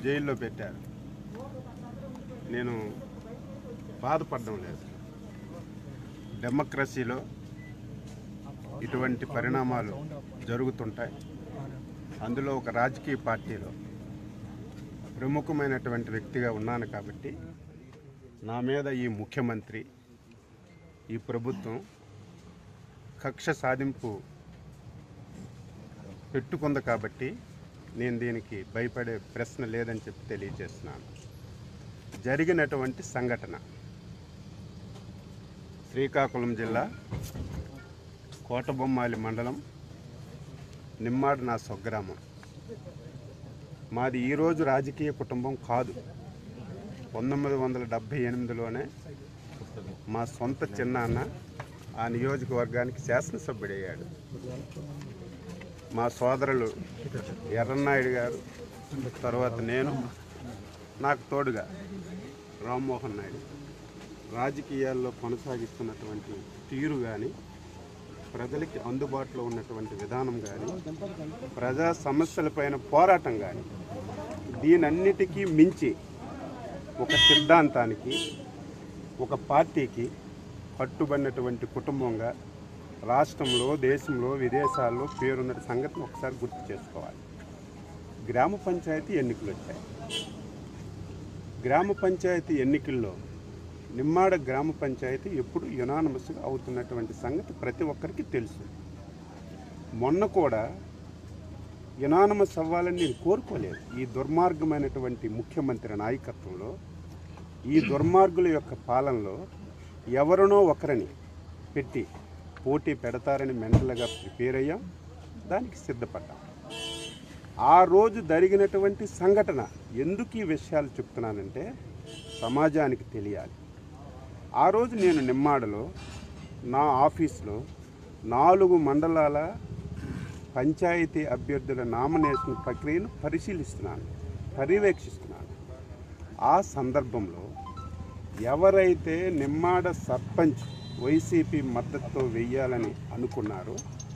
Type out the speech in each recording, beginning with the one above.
జైల్లో పెట్టారు నేను బాధపడడం లేదు డెమోక్రసీలో ఇటువంటి పరిణామాలు జరుగుతుంటాయి అందులో ఒక రాజకీయ పార్టీలో ప్రముఖమైనటువంటి వ్యక్తిగా ఉన్నాను కాబట్టి నా మీద ఈ ముఖ్యమంత్రి ఈ ప్రభుత్వం కక్ష సాధింపు పెట్టుకుంది కాబట్టి నేను దీనికి భయపడే ప్రశ్న లేదని చెప్పి తెలియజేస్తున్నాను జరిగినటువంటి సంఘటన శ్రీకాకుళం జిల్లా కోటబొమ్మాలి మండలం నిమ్మాడు నా స్వగ్రామం మాది ఈరోజు రాజకీయ కుటుంబం కాదు పంతొమ్మిది వందల డెబ్భై ఎనిమిదిలోనే మా సొంత చిన్నాన్న ఆ నియోజకవర్గానికి శాసనసభ్యుడయ్యాడు మా సోదరులు ఎర్రన్నాయుడు గారు తర్వాత నేను నాకు తోడుగా రామ్మోహన్ నాయుడు రాజకీయాల్లో కొనసాగిస్తున్నటువంటి తీరు కానీ ప్రజలకి అందుబాటులో ఉన్నటువంటి విధానం కానీ ప్రజా సమస్యలపైన పోరాటం కానీ దీనన్నిటికీ మించి ఒక సిద్ధాంతానికి ఒక పార్టీకి కట్టుబడినటువంటి కుటుంబంగా రాష్ట్రంలో దేశంలో విదేశాల్లో పేరున్న సంగతిని ఒకసారి గుర్తు చేసుకోవాలి గ్రామ పంచాయతీ ఎన్నికలు వచ్చాయి గ్రామ పంచాయతీ ఎన్నికల్లో నిమ్మాడ గ్రామ పంచాయతీ ఎప్పుడు యునానమస్గా అవుతున్నటువంటి సంగతి ప్రతి ఒక్కరికి తెలుసు మొన్న కూడా యునానమస్ అవ్వాలని నేను కోరుకోలేదు ఈ దుర్మార్గమైనటువంటి ముఖ్యమంత్రి నాయకత్వంలో ఈ దుర్మార్గుల యొక్క పాలనలో ఎవరినో ఒకరిని పెట్టి పోటీ పెడతారని మెంటల్గా ప్రిపేర్ అయ్యాం దానికి సిద్ధపడ్డాం ఆ రోజు జరిగినటువంటి సంఘటన ఎందుకు ఈ విషయాలు చెప్తున్నానంటే సమాజానికి తెలియాలి ఆ రోజు నేను నిమ్మాడలో నా ఆఫీస్లో నాలుగు మండలాల పంచాయతీ అభ్యర్థుల నామినేషన్ ప్రక్రియను పరిశీలిస్తున్నాను పర్యవేక్షిస్తున్నాను ఆ సందర్భంలో ఎవరైతే నిమ్మాడ సర్పంచ్ వైసీపీ మద్దతుతో వెయ్యాలని అనుకున్నారో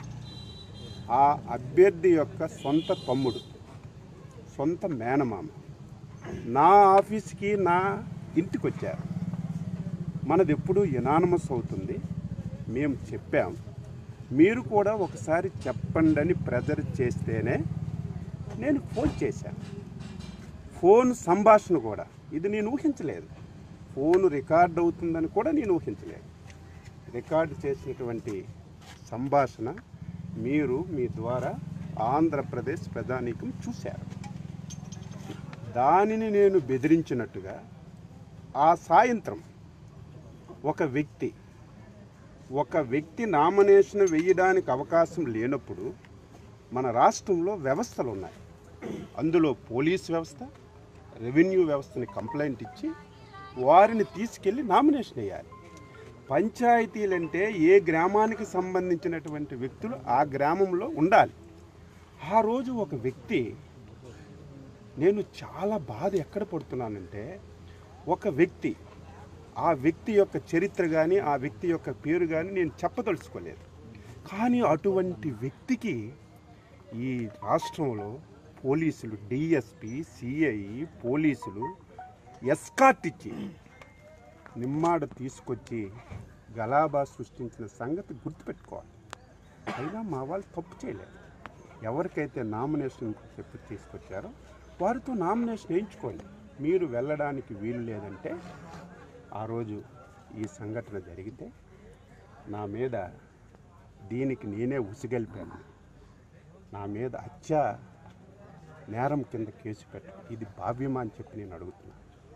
ఆ అభ్యర్థి యొక్క సొంత తమ్ముడు సొంత మేనమామ నా ఆఫీస్కి నా ఇంటికి వచ్చారు మనది ఎప్పుడు యునానమస్ అవుతుంది మేము చెప్పాం మీరు కూడా ఒకసారి చెప్పండి అని ప్రెజర్ చేస్తేనే నేను ఫోన్ చేశాను ఫోన్ సంభాషణ కూడా ఇది నేను ఊహించలేదు ఫోన్ రికార్డ్ అవుతుందని కూడా నేను ఊహించలేదు రికార్డు చేసినటువంటి సంభాషణ మీరు మీ ద్వారా ఆంధ్రప్రదేశ్ ప్రజానీకం చూశారు దానిని నేను బెదిరించినట్టుగా ఆ సాయంత్రం ఒక వ్యక్తి ఒక వ్యక్తి నామినేషన్ వేయడానికి అవకాశం లేనప్పుడు మన రాష్ట్రంలో వ్యవస్థలు ఉన్నాయి అందులో పోలీస్ వ్యవస్థ రెవెన్యూ వ్యవస్థని కంప్లైంట్ ఇచ్చి వారిని తీసుకెళ్ళి నామినేషన్ వేయాలి పంచాయతీలంటే ఏ గ్రామానికి సంబంధించినటువంటి వ్యక్తులు ఆ గ్రామంలో ఉండాలి ఆ రోజు ఒక వ్యక్తి నేను చాలా బాధ ఎక్కడ పడుతున్నానంటే ఒక వ్యక్తి ఆ వ్యక్తి యొక్క చరిత్ర కానీ ఆ వ్యక్తి యొక్క పేరు కానీ నేను చెప్పదలుచుకోలేదు కానీ అటువంటి వ్యక్తికి ఈ రాష్ట్రంలో పోలీసులు డిఎస్పి సిఐ పోలీసులు ఎస్కాట్ ఇచ్చి నిమ్మాడ తీసుకొచ్చి గలాబా సృష్టించిన సంగతి గుర్తుపెట్టుకోవాలి అయినా మా వాళ్ళు తప్పు చేయలేదు ఎవరికైతే నామినేషన్ చెప్పి తీసుకొచ్చారో వారితో నామినేషన్ వేయించుకోండి మీరు వెళ్ళడానికి వీలు లేదంటే ఆ రోజు ఈ సంఘటన జరిగితే నా మీద దీనికి నేనే ఉసిగలిపాను నా మీద హత్య నేరం కింద కేసు పెట్ట ఇది భావ్యమా అని చెప్పి నేను అడుగుతున్నాను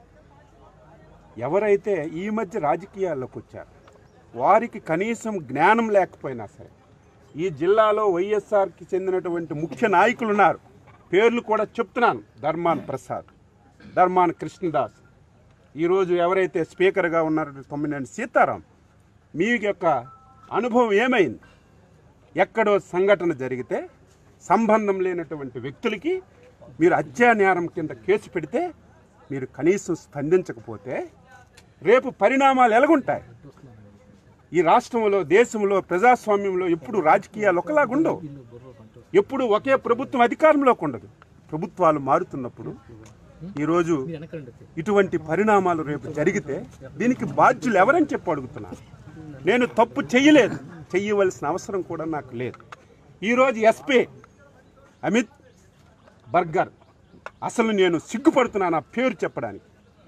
ఎవరైతే ఈ మధ్య రాజకీయాల్లోకి వచ్చారు వారికి కనీసం జ్ఞానం లేకపోయినా సరే ఈ జిల్లాలో వైఎస్ఆర్కి చెందినటువంటి ముఖ్య నాయకులు ఉన్నారు పేర్లు కూడా చెప్తున్నాను ధర్మాన్ ప్రసాద్ ధర్మాన్ కృష్ణదాస్ ఈరోజు ఎవరైతే స్పీకర్గా ఉన్నారో తొమ్మిది సీతారాం మీ యొక్క అనుభవం ఏమైంది ఎక్కడో సంఘటన జరిగితే సంబంధం లేనటువంటి వ్యక్తులకి మీరు హత్యా నేరం కింద కేసు పెడితే మీరు కనీసం స్పందించకపోతే రేపు పరిణామాలు ఎలాగుంటాయి ఈ రాష్ట్రంలో దేశంలో ప్రజాస్వామ్యంలో ఎప్పుడు రాజకీయాలు ఒకలాగా ఉండవు ఎప్పుడు ఒకే ప్రభుత్వం అధికారంలోకి ఉండదు ప్రభుత్వాలు మారుతున్నప్పుడు ఈరోజు ఇటువంటి పరిణామాలు రేపు జరిగితే దీనికి బాధ్యులు ఎవరని చెప్పి అడుగుతున్నాను నేను తప్పు చెయ్యలేదు చెయ్యవలసిన అవసరం కూడా నాకు లేదు ఈరోజు ఎస్పీ అమిత్ బర్గర్ అసలు నేను సిగ్గుపడుతున్నాను ఆ పేరు చెప్పడానికి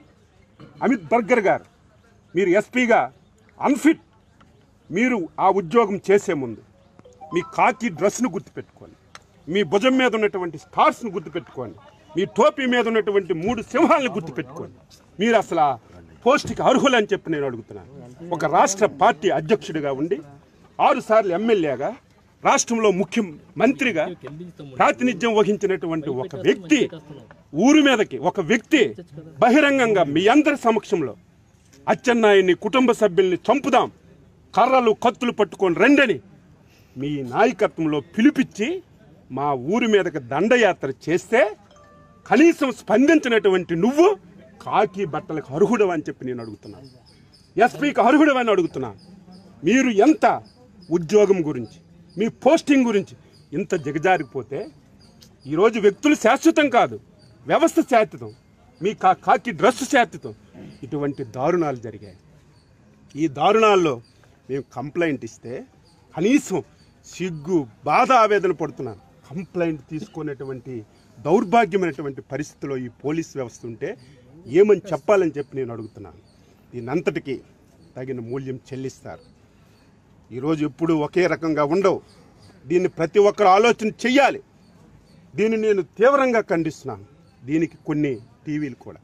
అమిత్ బర్గర్ గారు మీరు ఎస్పీగా అన్ఫిట్ మీరు ఆ ఉద్యోగం చేసే ముందు మీ కాకి డ్రెస్ను గుర్తుపెట్టుకోండి మీ భుజం మీద ఉన్నటువంటి స్టార్స్ను గుర్తుపెట్టుకోండి మీ టోపీ మీద ఉన్నటువంటి మూడు సింహాలను గుర్తుపెట్టుకోండి మీరు అసలు ఆ పోస్ట్కి అర్హులని చెప్పి నేను అడుగుతున్నాను ఒక రాష్ట్ర పార్టీ అధ్యక్షుడిగా ఉండి ఆరు సార్లు ఎమ్మెల్యేగా రాష్ట్రంలో ముఖ్యమంత్రిగా ప్రాతినిధ్యం వహించినటువంటి ఒక వ్యక్తి ఊరి మీదకి ఒక వ్యక్తి బహిరంగంగా మీ అందరి సమక్షంలో అచ్చెన్నాయుని కుటుంబ సభ్యుల్ని చంపుదాం కర్రలు కత్తులు పట్టుకొని రండని మీ నాయకత్వంలో పిలిపించి మా ఊరి మీదకి దండయాత్ర చేస్తే కనీసం స్పందించినటువంటి నువ్వు కాకి బట్టలకు అర్హుడు అని చెప్పి నేను అడుగుతున్నాను ఎస్పీకి అర్హుడు అని అడుగుతున్నాను మీరు ఎంత ఉద్యోగం గురించి మీ పోస్టింగ్ గురించి ఇంత దిగజారిపోతే ఈరోజు వ్యక్తులు శాశ్వతం కాదు వ్యవస్థ శాశ్వతం మీ కా కాకి డ్రెస్ శాశ్వతం ఇటువంటి దారుణాలు జరిగాయి ఈ దారుణాల్లో మేము కంప్లైంట్ ఇస్తే కనీసం సిగ్గు బాధ ఆవేదన పడుతున్నాను కంప్లైంట్ తీసుకునేటువంటి దౌర్భాగ్యమైనటువంటి పరిస్థితిలో ఈ పోలీస్ వ్యవస్థ ఉంటే ఏమని చెప్పాలని చెప్పి నేను అడుగుతున్నాను దీనంతటికీ తగిన మూల్యం చెల్లిస్తారు ఈరోజు ఎప్పుడు ఒకే రకంగా ఉండవు దీన్ని ప్రతి ఒక్కరు ఆలోచన చెయ్యాలి దీన్ని నేను తీవ్రంగా ఖండిస్తున్నాను దీనికి కొన్ని టీవీలు కూడా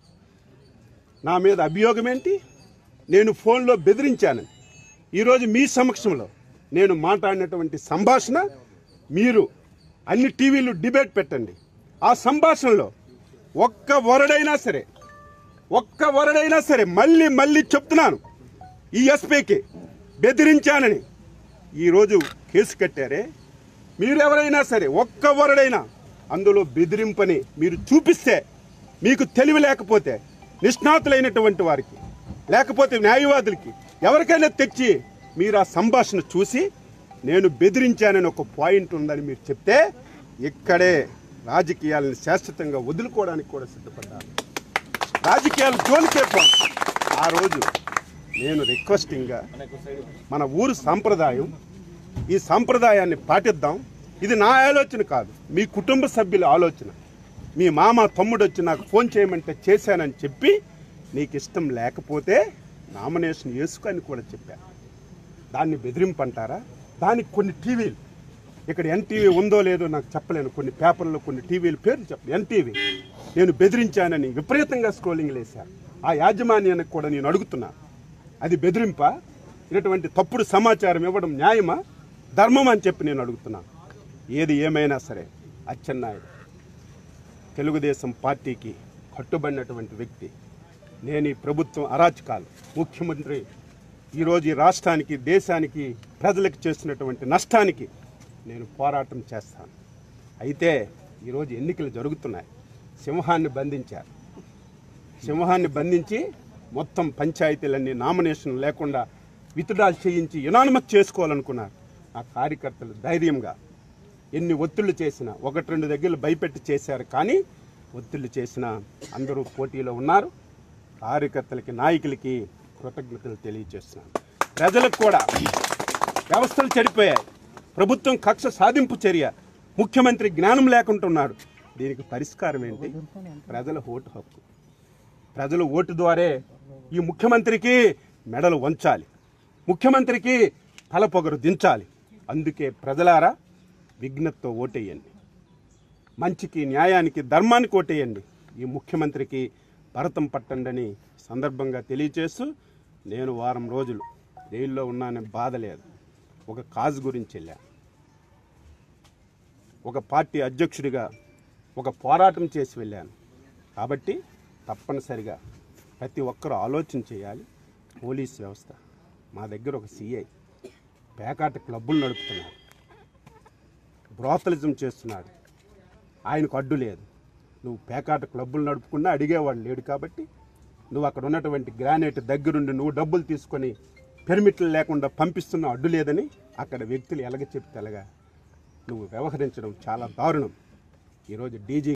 నా మీద అభియోగం ఏంటి నేను ఫోన్లో బెదిరించానని ఈరోజు మీ సమక్షంలో నేను మాట్లాడినటువంటి సంభాషణ మీరు అన్ని టీవీలు డిబేట్ పెట్టండి ఆ సంభాషణలో ఒక్క వరడైనా సరే ఒక్క వరడైనా సరే మళ్ళీ మళ్ళీ చెప్తున్నాను ఈ ఎస్పీకి బెదిరించానని ఈరోజు కేసు కట్టారే మీరెవరైనా సరే ఒక్క వరడైనా అందులో బెదిరింపని మీరు చూపిస్తే మీకు తెలివి లేకపోతే నిష్ణాతులైనటువంటి వారికి లేకపోతే న్యాయవాదులకి ఎవరికైనా తెచ్చి మీరు ఆ సంభాషణ చూసి నేను బెదిరించానని ఒక పాయింట్ ఉందని మీరు చెప్తే ఇక్కడే రాజకీయాలను శాశ్వతంగా వదులుకోవడానికి కూడా సిద్ధపడ్డాను రాజకీయాలు జోలికే పోను. ఆ రోజు నేను రిక్వెస్టింగ్గా మన ఊరు సాంప్రదాయం ఈ సాంప్రదాయాన్ని పాటిద్దాం ఇది నా ఆలోచన కాదు మీ కుటుంబ సభ్యుల ఆలోచన మీ మామ తమ్ముడు వచ్చి నాకు ఫోన్ చేయమంటే చేశానని చెప్పి నీకు ఇష్టం లేకపోతే నామినేషన్ వేసుకొని కూడా చెప్పాను దాన్ని బెదిరింపు అంటారా దానికి కొన్ని టీవీలు ఇక్కడ ఎన్టీవీ ఉందో లేదో నాకు చెప్పలేను కొన్ని పేపర్లో కొన్ని టీవీలు పేర్లు చెప్పను ఎన్టీవీ నేను బెదిరించానని విపరీతంగా స్క్రోలింగ్ వేశాను ఆ యాజమాన్యానికి కూడా నేను అడుగుతున్నా అది బెదిరింపా ఇటువంటి తప్పుడు సమాచారం ఇవ్వడం న్యాయమా ధర్మం అని చెప్పి నేను అడుగుతున్నాను ఏది ఏమైనా సరే అచ్చెన్నాయుడు తెలుగుదేశం పార్టీకి కట్టుబడినటువంటి వ్యక్తి నేను ఈ ప్రభుత్వం అరాచకాలు ముఖ్యమంత్రి ఈరోజు ఈ రాష్ట్రానికి దేశానికి ప్రజలకు చేస్తున్నటువంటి నష్టానికి నేను పోరాటం చేస్తాను అయితే ఈరోజు ఎన్నికలు జరుగుతున్నాయి సింహాన్ని బంధించారు సింహాన్ని బంధించి మొత్తం పంచాయతీలన్నీ నామినేషన్ లేకుండా విత్డ్రాల్ చేయించి యునానిమస్ చేసుకోవాలనుకున్నారు ఆ కార్యకర్తలు ధైర్యంగా ఎన్ని ఒత్తిళ్లు చేసినా ఒకటి రెండు దగ్గరలు భయపెట్టి చేశారు కానీ ఒత్తిళ్లు చేసినా అందరూ పోటీలో ఉన్నారు కార్యకర్తలకి నాయకులకి కృతజ్ఞతలు తెలియజేస్తున్నాను ప్రజలకు కూడా వ్యవస్థలు చెడిపోయాయి ప్రభుత్వం కక్ష సాధింపు చర్య ముఖ్యమంత్రి జ్ఞానం లేకుంటున్నాడు దీనికి పరిష్కారం ఏంటి ప్రజల ఓటు హక్కు ప్రజలు ఓటు ద్వారే ఈ ముఖ్యమంత్రికి మెడలు వంచాలి ముఖ్యమంత్రికి తలపొగరు దించాలి అందుకే ప్రజలారా విఘ్నతతో ఓటేయండి మంచికి న్యాయానికి ధర్మానికి ఓటేయండి ఈ ముఖ్యమంత్రికి భరతం పట్టండి అని సందర్భంగా తెలియచేస్తూ నేను వారం రోజులు జైల్లో ఉన్నానని బాధ లేదు ఒక కాజు గురించి వెళ్ళా ఒక పార్టీ అధ్యక్షుడిగా ఒక పోరాటం చేసి వెళ్ళాను కాబట్టి తప్పనిసరిగా ప్రతి ఒక్కరూ ఆలోచన చేయాలి పోలీస్ వ్యవస్థ మా దగ్గర ఒక సిఐ పేకాట క్లబ్బులు నడుపుతున్నాడు బ్రోతలిజం చేస్తున్నాడు ఆయనకు అడ్డు లేదు నువ్వు పేకాట క్లబ్బులు నడుపుకున్నా అడిగేవాడు లేడు కాబట్టి నువ్వు అక్కడ ఉన్నటువంటి గ్రానైట్ దగ్గరుండి నువ్వు డబ్బులు తీసుకొని పెర్మిట్లు లేకుండా పంపిస్తున్న అడ్డు లేదని అక్కడ వ్యక్తులు ఎలాగ చెప్తే ఎలాగా నువ్వు వ్యవహరించడం చాలా దారుణం ఈరోజు డీజీ